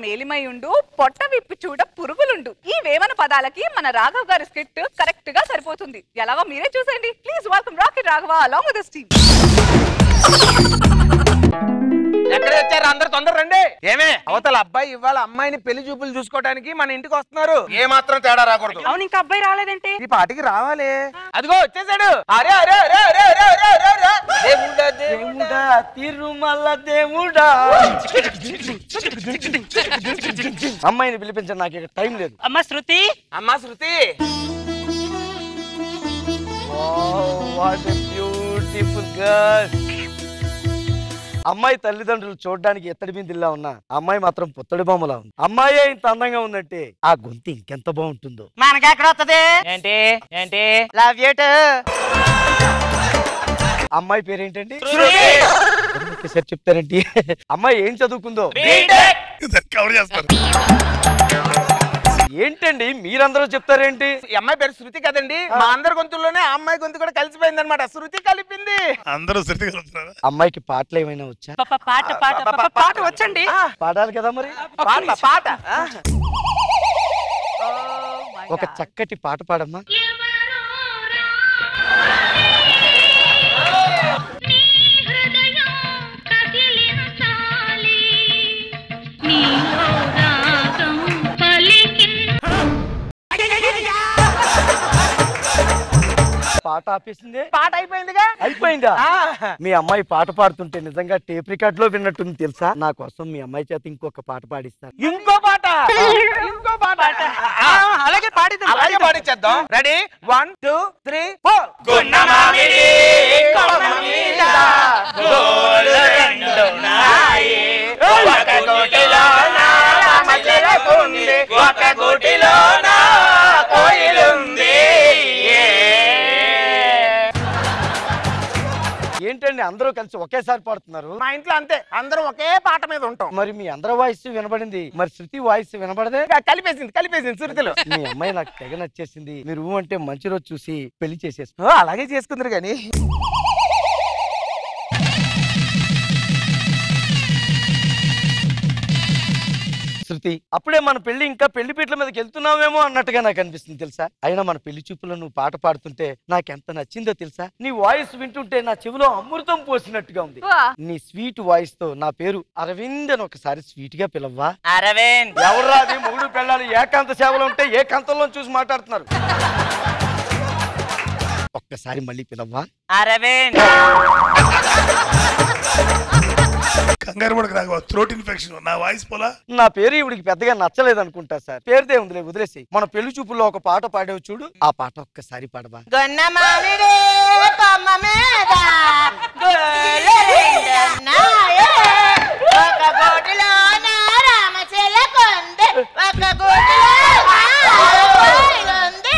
మేలిమై ఉండు పొట్ట విప్పి చూడ పురుగులుండు ఈ వేమన పదాలకి మన రాఘవ్ గారి స్క్రిప్ట్ కరెక్ట్ గా సరిపోతుంది ఎలాగో మీరే చూసేయండి please welcome rocket Raghava along with team ఎక్కడ వచ్చారు అందరు తొందర రండి ఏమే అవతల అబ్బాయి ఇవాళ అమ్మాయిని పెళ్లి చూపులు చూసుకోవడానికి మన ఇంటికి వస్తున్నారు ఏ మాత్రం తేడా రాకూడదు అవును ఇంకా అబ్బాయి రాలేదంటే ఈ పాటికి రావాలి అదిగో వచ్చేసాడు అరే అరే అరే అరే అరే అరే అరే అరే దేవుడా దేవుడా తిరుమల దేవుడా అమ్మాయిని పిలిపించండి నాకు ఇక్కడ టైం లేదు అమ్మ శృతి అమ్మా శృతి వాట్ బ్యూటిఫుల్ గర్ల్ అమ్మాయి తల్లిదండ్రులు చూడడానికి ఎత్తడి బిందిల్లా ఉన్నా అమ్మాయి మాత్రం పుత్తడి బొమ్మలా ఉంది అమ్మాయే ఇంత అందంగా ఉందంటే ఆ గొంతు ఇంకెంత బాగుంటుందో మనకి ఎక్కడ వస్తుంది ఏంటి ఏంటి లవ్ యూ అమ్మాయి పేరేంటండి ఒక్కసారి చెప్తారేంటి అమ్మాయి ఏం చదువుకుందో కవర్ చేస్తారు ఏంటండి మీరందరూ చెప్తారేంటి ఈ అమ్మాయి పేరు శృతి కదండి మా అందరి గొంతుల్లోనే ఆ అమ్మాయి గొంతు కూడా కలిసిపోయింది అనమాట శృతి కలిపింది అందరూ శృతి కలుపుతున్నారు అమ్మాయికి పాటలు ఏమైనా వచ్చా పాట పాట పాట పాట వచ్చండి ఆ, పాడాలి కదా మరి పాట పాట ఆ. ఒక చక్కటి పాట పాడమ్మా హృదయం కదిలించాలి నీలో రాగం పలికించాలి పాట ఆపేసిందే పాట అయిపోయిందిగా అయిపోయిందా ఆ. మీ అమ్మాయి పాట పాడుతుంటే నిజంగా టేప్ రికార్డ్ లో విన్నట్టుంది తెలుసా నా కోసం మీ అమ్మాయి చేత ఇంకొక పాట పాడిస్తాను ఇంకో పాట ఇంకో పాట ఆ, అలాగే పాడిద్దాం అలాగే పాడించేద్దాం ready one two three four ఒక గుటిలో కోయిలుంది ఏంటండి అందరూ కలిసి ఒకేసారి పాడుతున్నారు మా ఇంట్లో అంతే అందరం ఒకే పాట మీద ఉంటాం మరి మీ అందరి వాయిస్ వినబడింది మరి శృతి వాయిస్ వినబడదే ఇంకా కలిపేసింది కలిపేసింది సురతిలో మీ అమ్మాయి నాకు తెగ నచ్చేసింది మీరు ఊ అంటే మంచి రోజు చూసి పెళ్లి చేసేస్తాను ఓ, అలాగే చేసుకుందరు కానీ శృతి అప్పుడే మన పెళ్లి ఇంకా పెళ్లి పీటల మీదకి వెళ్తున్నామేమో అన్నట్టుగా నాకు అనిపిస్తుంది తెలుసా అయినా మన పెళ్లి చూపులో నువ్వు పాట పాడుతుంటే నాకు ఎంత నచ్చిందో తెలుసా నీ వాయిస్ వింటుంటే నా చెవిలో అమృతం పోసినట్టుగా ఉంది వా. నీ స్వీట్ వాయిస్ తో నా పేరు అరవింద్ అని ఒకసారి స్వీట్ గా పిలవ్వా అరవింద్ ఎవరా అది మొగుడు పెళ్ళాలి ఏకాంత సేవలో ఉంటే ఏ కంతంలో చూసి మాట్లాడుతున్నారు ఒక్కసారి మళ్ళీ పిలవ్వా అరవింద్ కంగారు కూడా రాక థ్రోట్ ఇన్ఫెక్షన్ నా వాయిస్ పోలా నా పేరు ఇవిడికి పెద్దగా నచ్చలేదు అనుకుంటా సార్ పేరుదే ఉందిలే వదిలేసి మన పెళ్లి చూపుల్లో ఒక పాట పాడేవు చూడు ఆ పాట ఒక్కసారి పాడవా గొన్న మామిడి కొమ్మ మీద గోలెండన్నాయే. ఒక గోటిలో నా రామ చిలకొంది ఒక గోటిలో నా కోయిలుంది.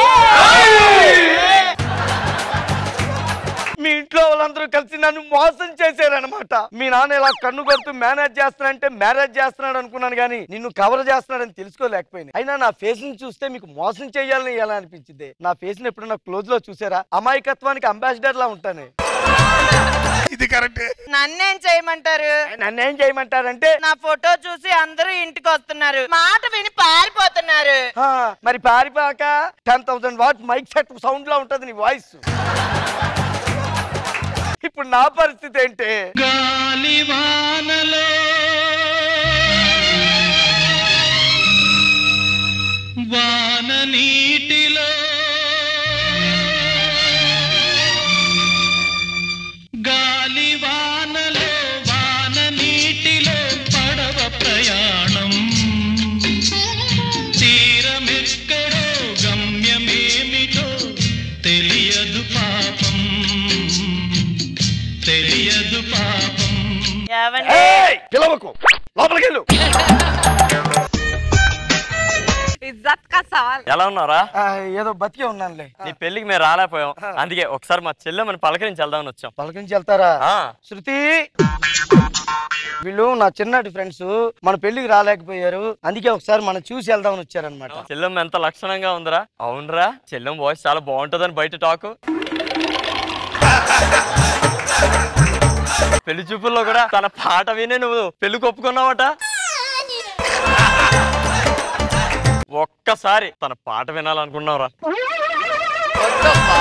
మీ ఇంట్లో వాళ్ళందరూ కలిసి నన్ను మోసం చేశారనమాట మీ నాన్న ఇలా కన్ను కొడుతూ మేనేజ్ చేస్తున్నాడంటే మ్యారేజ్ చేస్తున్నాడు అనుకున్నాను కానీ నిన్ను కవర్ చేస్తున్నాడని తెలుసుకోలేకపోయింది అయినా నా ఫేస్ ని చూస్తే మీకు మోసం చేయాలని ఎలా అనిపించింది నా ఫేస్ ని ఎప్పుడైనా క్లోజ్ లో చూసారా అమాయకత్వానికి అంబాసిడర్ లా ఉంటాను ఇది కరెక్టే నన్నేం చేయమంటారు నన్నేం చేయమంటారంటే నా ఫోటో చూసి అందరూ ఇంటికి వస్తున్నారు మాట విని పారిపోతున్నారు ఆ, మరి పారిపోక ten thousand watt mic set sound లో ఉంటది నీ వాయిస్ ఇప్పుడు నా పరిస్థితి ఏంటి గాలివానలో వాన నీటిలో గాలివానలో వాన నీటిలో పడవ ప్రయాణం తీరమెక్కడో గమ్యమేమిటో తెలియదు పాపం తెలియదు పాపం ఏవండి ఏయ్, పిలవకు లోపలికి వెళ్ళు ఇజ్జత్ కా సవాల్ ఎలా ఉన్నారా ఆ, ఏదో బతికే ఉన్నానులే నీ పెళ్లికి మేము రాలేకపోయాం అందుకే ఒకసారి మా చెల్లెమని పలకరించి వెళ్దామని వచ్చాం పలకరించి వెళ్తారా ఆ, శృతి వీళ్ళు నా చిన్నటి ఫ్రెండ్స్ మన పెళ్లికి రాలేకపోయారు అందుకే ఒకసారి మనం చూసి వెళ్దామని వచ్చారనమాట చెల్లెమ్మ ఎంత లక్షణంగా ఉందిరా అవునరా చెల్లెం వాయిస్ చాలా బాగుంటుందని బయట టాక్ పెళ్లి చూపుల్లో కూడా తన పాట వినే నువ్వు పెళ్లి ఒప్పుకున్నావట ఒక్కసారి తన పాట వినాలనుకున్నావురా వద్దబ్బా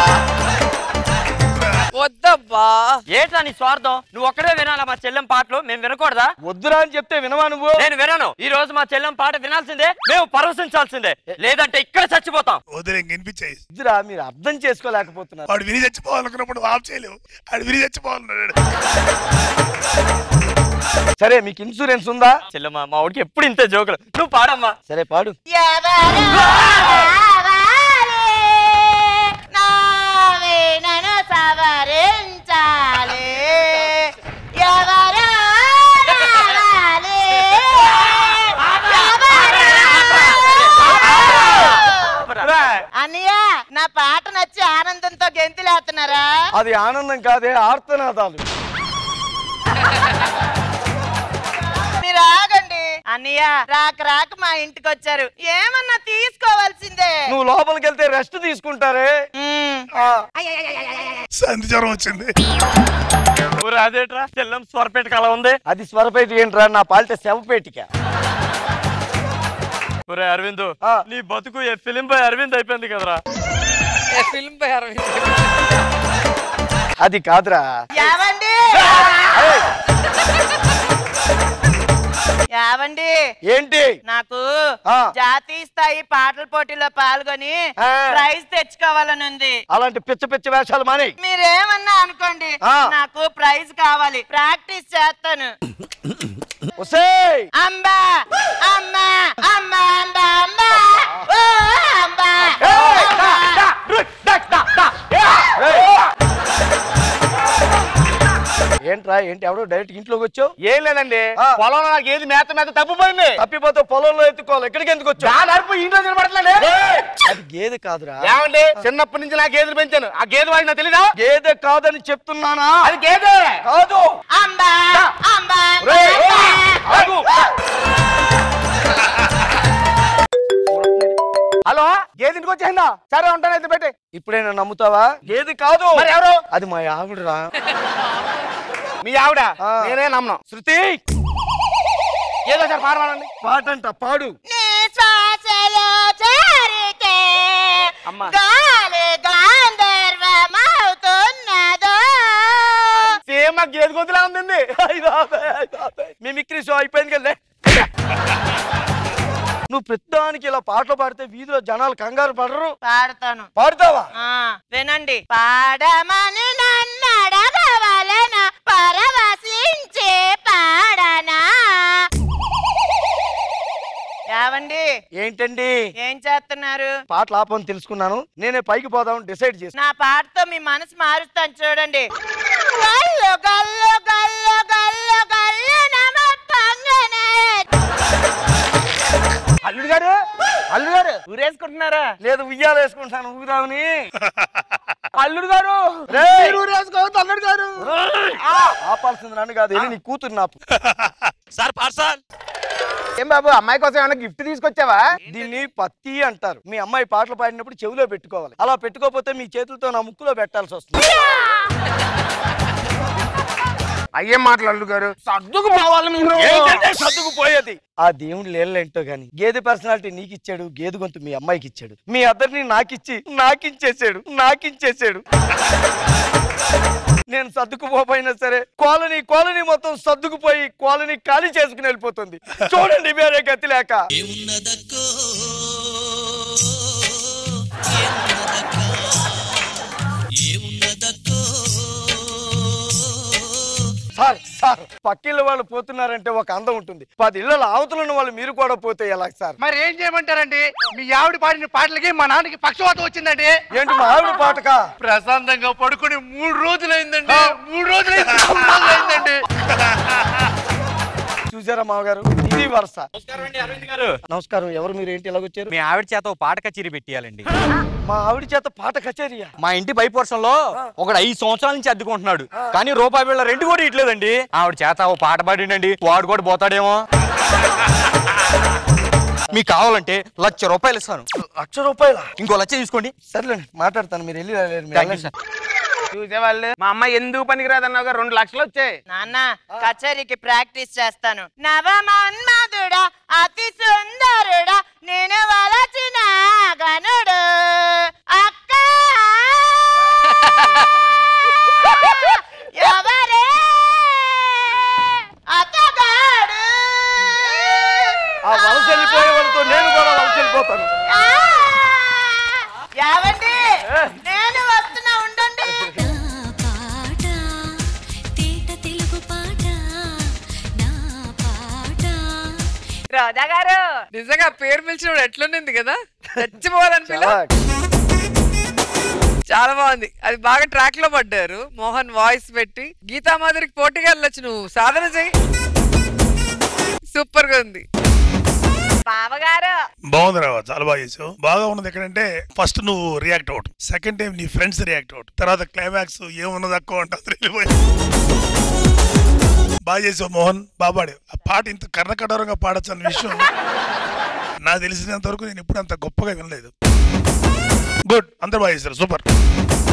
వద్దబ్బా ఏంట్రా నీ స్వార్థం నువ్వు ఒక్కడే వినాలా మా చెల్లెం పాటలు మేము వినకూడదా వద్దురా అని చెప్తే వినవా నువ్వు నేను వినను ఈ రోజు మా చెల్లెం పాట వినాల్సిందే మేము పరవశించాల్సిందే లేదంటే ఇక్కడ చచ్చిపోతాం వదిలే ఇంక వినిపించాయి వద్దురా మీరు అర్థం చేసుకోలేకపోతున్నారు వాడు విని చచ్చిపోవాలనుకున్నప్పుడు ఆఫ్ చేయలేవు వాడు విని చచ్చిపోవాలన్నాడు సరే మీకు ఇన్సూరెన్స్ ఉందా చెల్లెమ్మ మా వాడికి ఎప్పుడు ఇంతే జోకులు నువ్వు పాడమ్మా సరే పాడు ఎవరు కావాలి? నా వీణను సవరించాలి ఎవరు కావాలి? ఎవరు? అన్నయ్య నా పాట నచ్చి ఆనందంతో గెంతులేస్తున్నారా అది ఆనందం కాదే ఆర్తనాదాలు మీరు ఆగండి అన్నయ్య రాక రాక మా ఇంటికి వచ్చారు ఏమన్నా తీసుకోవాల్సిందే నువ్వు లోపలికి వెళ్తే రెస్ట్ తీసుకుంటారే మ్మ్. ఆ, సంధి జ్వరం వచ్చింది ఊరు అదేట్రా చెల్లెం స్వరపేటకి అలా ఉంది అది స్వరపేట ఏంట్రా నా పాలిట శవపేటిక ఒరే అరవింద్ ఆ. నీ బతుకు ఏ ఫిలిం బాయ్ అరవింద్ అయిపోయింది కదరా ఫిల్మ్ పై అరవింద్. అది కాదురా యావండి యావండి ఏంటి నాకు ఆ. జాతీయ స్థాయి పాటల పోటీలో పాల్గొని ఆ. ప్రైజ్ తెచ్చుకోవాలని ఉంది అలాంటి పిచ్చ పిచ్చ వేషాలు మాని మీరేమన్నా అనుకోండి ఆ. నాకు ప్రైజ్ కావాలి ప్రాక్టీస్ చేస్తాను ఒసేయ్ అంబా అమ్మా అమ్మా అంబా అంబా ఓ అంబా ఏయ్, దా, దా, రు, దా, దా, దా. ఏయ్. ఏంట్రా ఏంటి ఎవడో డైరెక్ట్ ఇంట్లోకి వచ్చావు ఏం లేదండి ఆ. పొలంలో నాకు ఏది మేత మేత తప్పిపోయింది తప్పిపోతే పొలంలో ఎత్తుకోవాలి ఎక్కడికి ఎందుకు వచ్చావు నా నడుపు ఇంట్లో నిలబడట్లేదు అది గేదె కాదురా ఏమండి చిన్నప్పటి నుంచి నా గేదెలు పెంచాను ఆ గేదె వాడి నాకు తెలీదా గేదె కాదని చెప్తున్నానా అది గేదె కాదు అంబా అంబా రేయ్, అంబా. ఆగు. హలో గేదె ఇంటికి వచ్చేసిందా సరే ఉంటాను అయితే పెట్టి ఇప్పుడైనా నమ్ముతావా గేదె కాదు మరి ఎవరు అది మా ఆవిడరా మీ ఆవిడ ఆ. నేనే నమ్మను శృతి ఏదో సార్ పాడవాలండి పాటంట పాడు నీ శ్వాసలో చేరితే అమ్మా. గాలి గాంధర్వమవుతున్నదో సేమ్ మా గేదె గొంతులా ఉందండి మిమిక్రీ షో అయిపోయింది కదా నువ్వు ప్రతిదానికి ఇలా పాటలు పాడితే వీధిలో జనాలు కంగారు పడరు పాడతాను పాడుతావా ఆ వినండి పాడమని నన్ను అడగవలన పరవశించే పాడనా యావండి ఏంటండి ఏం చేస్తున్నారు పాటలు ఆపని తెలుసుకున్నాను నేనే పైకి పోదామని డిసైడ్ చేసి నా పాటతో మీ మనసు మారుస్తాను చూడండి గల్లు గల్లు గల్లు గల్లు గల్లు నమ పంగనే అల్లుడు గారు అల్లుడు గారు ఊరేసుకుంటున్నారా లేదు ఉయ్యాలు వేసుకుంటాను ఊగుదామని అల్లుడు గారు రేయ్! మీరు ఊరేసుకోవద్దు అల్లుడు గారు ఆపాల్సింది నన్ను కాదు వెళ్ళి నీ కూతురు నాపు సార్ పార్సల్ ఏం బాబు అమ్మాయి కోసం ఏమైనా గిఫ్ట్ తీసుకొచ్చావా దీన్ని పత్తి అంటారు మీ అమ్మాయి పాటలు పాడినప్పుడు చెవిలో పెట్టుకోవాలి అలా పెట్టుకోకపోతే మీ చేతులతో నా ముక్కులో పెట్టాల్సి వస్తుంది అయ్యేం మాటలు అల్లుడు గారు సర్దుకు పోవాలి మీరు ఏంటంటే సర్దుకుపోయేది ఆ దేవుడు లేళ్ళేంటో గాని గేదె పర్సనాలిటీ నీకు ఇచ్చాడు గేదె గొంతు మీ అమ్మాయికి ఇచ్చాడు మీ అద్దరిని నాకిచ్చి నాకించేసాడు నాకించేసాడు నేను సర్దుకుపోయినా సరే కాలనీ కాలనీ మొత్తం సర్దుకుపోయి కాలనీ ఖాళీ చేసుకుని వెళ్ళిపోతుంది చూడండి వేరే గతి లేక ఏమున్నదక్కో ఏమున్నదక్కో సార్ సార్ పక్కిళ్ళ వాళ్ళు పోతున్నారంటే ఒక అందం ఉంటుంది పది ఇళ్ళ అవతలున్న వాళ్ళు మీరు కూడా పోతే ఎలా సార్ మరి ఏం చేయమంటారండి మీ ఆవిడ పాడిన పాటలకి మా నాన్నకి పక్షవాతం వచ్చిందండి ఏంటి మా ఆవిడ పాటకా ప్రశాంతంగా పడుకుని మూడు రోజులైందండి మూడు రోజులైంది మూడు రోజులైందండి చూసారా మామగారు ఇది వరుస అరవింద్ గారు నమస్కారం ఎవరు మీరు ఏంటి ఎలాగొచ్చారు మీ ఆవిడ చేత ఓ పాట కచేరీ పెట్టియాలండి మా ఆవిడ చేత పాట కచేరియా మా ఇంటి పై పోర్షన్లో ఒకడు ఐదు సంవత్సరాల నుంచి అద్దుకుంటున్నాడు కానీ రూపాయి బిళ్ళ రెండు కూడా ఇట్లేదండి ఆవిడ చేత ఓ పాట పాడిండండి వాడు కూడా పోతాడేమో మీకు కావాలంటే లక్ష రూపాయలు ఇస్తాను లక్ష రూపాయల ఇంకో లక్ష తీసుకోండి సర్లేండి మాట్లాడతాను మీరు వెళ్ళి రాలేరు, మీరు Thank you, వెళ్ళండి. చూసేవాళ్ళు మా అమ్మ ఎందుకు పనికిరాదన్నావు రెండు లక్షలు వచ్చాయి నాన్న కచేరీకి ప్రాక్టీస్ చేస్తాను నవమన్మధుడా అతి సుందరుడా నేను వలచిన గనుడు అక్క ఎవరే అతగాడు ఆ వలస వెళ్ళిపోయే వాళ్ళతో నేను కూడా వలస వెళ్ళిపోతాను ఆ! ఏవండి నేను వస్తున్నా ఉండండి రోజా గారు నిజంగా ఆ పేరు పిలిచినప్పుడు ఎట్లుండింది కదా చచ్చిపోవాలనిపిల్ల చాలా బాగుంది అది బాగా ట్రాక్ లో పడ్డారు మోహన్ వాయిస్ పెట్టి గీతా మాదిరికి పోటీగా వెళ్ళొచ్చు నువ్వు సాధన చెయ్యి సూపర్ గా ఉంది బావగారు బాగుంది రావా చాలా బాగా చేసావు బాగా ఉన్నది ఎక్కడంటే ఫస్ట్ నువ్వు రియాక్ట్ అవటం సెకండ్ టైం నీ ఫ్రెండ్స్ రియాక్ట్ అవటం తర్వాత క్లైమాక్స్ ఏమున్నది తక్కువ అంటే అసలు వెళ్ళిపోయి బాగా చేసావు మోహన్ బాగా పాడావు ఆ పాట ఇంత కర్ణకఠోరంగా పాడచ్చు అన్న విషయం నాకు తెలిసినంత వరకు నేను ఎప్పుడు అంత గొప్పగా వినలేదు గుడ్ అందరు బాగా చేశారు సూపర్